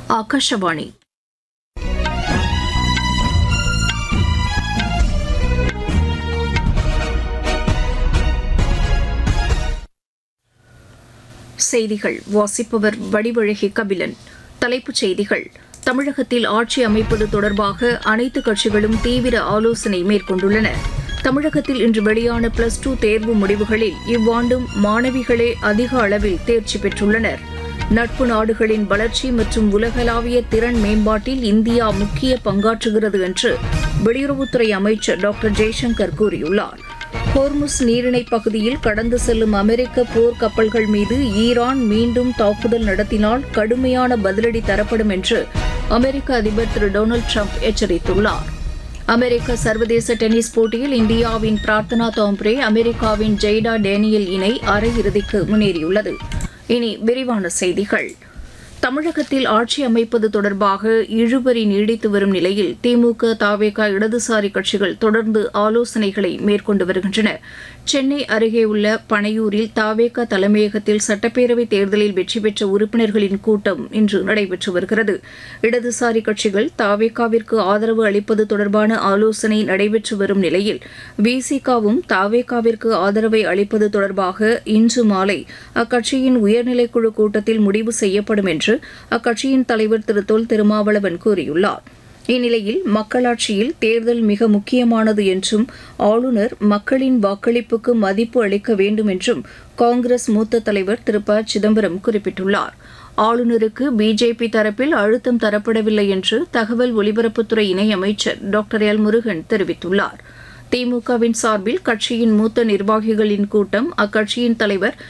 ಆಕಾಶವಾಣಿ செய்திகள் வாசிப்பவர் வடிவழகி கபிலன் தலைப்புச் செய்திகள் தமிழகத்தில் ஆட்சி அமைப்பது தொடர்பாக அனைத்து கட்சிகளும் தீவிர ஆலோசனை மேற்கொண்டுள்ளன தமிழகத்தில் இன்று வெளியான பிளஸ் டூ தேர்வு முடிவுகளில் இவ்வாண்டும் மாணவிகளே அதிக அளவில் தேர்ச்சி பெற்றுள்ளனர் நட்பு நாடுகளின் வளர்ச்சி மற்றும் உலகளாவிய திறன் மேம்பாட்டில் இந்தியா முக்கிய பங்காற்றுகிறது என்று வெளியுறவுத்துறை அமைச்சர் டாக்டர் ஜெய்சங்கர் கூறியுள்ளார் ஹோர்முஸ் நீரிணை பகுதியில் கடந்து செல்லும் அமெரிக்க போர் கப்பல்கள் மீது ஈரான் மீண்டும் தாக்குதல் நடத்தினால் கடுமையான பதிலடி தரப்படும் என்று அமெரிக்க அதிபர் திரு டொனால்டு ட்ரம்ப் எச்சரித்துள்ளார் அமெரிக்க சர்வதேச டென்னிஸ் போட்டியில் இந்தியாவின் பிரார்த்தனா தோம்ப்ரே அமெரிக்காவின் ஜெய்டா டேனியல் இணை அரையிறுதிக்கு முன்னேறியுள்ளது இனி விரிவான செய்திகள் தமிழகத்தில் ஆட்சி அமைப்பது தொடர்பாக இழுபறி நீடித்து வரும் நிலையில் திமுக தாவேக இடதுசாரி கட்சிகள் தொடர்ந்து ஆலோசனைகளை மேற்கொண்டு வருகின்றன சென்னை அருகே உள்ள பனையூரில் தாவேக தலைமையகத்தில் சட்டப்பேரவைத் தேர்தலில் வெற்றி பெற்ற உறுப்பினர்களின் கூட்டம் இன்று நடைபெற்று வருகிறது இடதுசாரி கட்சிகள் தாவேகாவிற்கு ஆதரவு அளிப்பது தொடர்பான ஆலோசனை நடைபெற்று வரும் நிலையில் விசிகாவும் தாவேகாவிற்கு ஆதரவை அளிப்பது தொடர்பாக இன்று மாலை அக்கட்சியின் உயர்நிலைக்குழு கூட்டத்தில் முடிவு செய்யப்படும் என்று அக்கட்சியின் தலைவர் திரு தொல் திருமாவளவன் கூறியுள்ளார் இந்நிலையில் மக்களாட்சியில் தேர்தல் மிக முக்கியமானது என்றும் ஆளுநர் மக்களின் வாக்களிப்புக்கு மதிப்பு அளிக்க வேண்டும் என்றும் காங்கிரஸ் மூத்த தலைவர் திரு ப சிதம்பரம் குறிப்பிட்டுள்ளார் ஆளுநருக்கு பிஜேபி தரப்பில் அழுத்தம் தரப்படவில்லை என்று தகவல் ஒலிபரப்புத்துறை இணையமைச்சர் டாக்டர் எல் முருகன் தெரிவித்துள்ளார் திமுகவின் சார்பில் கட்சியின் மூத்த நிர்வாகிகளின் கூட்டம் அக்கட்சியின் தலைவர்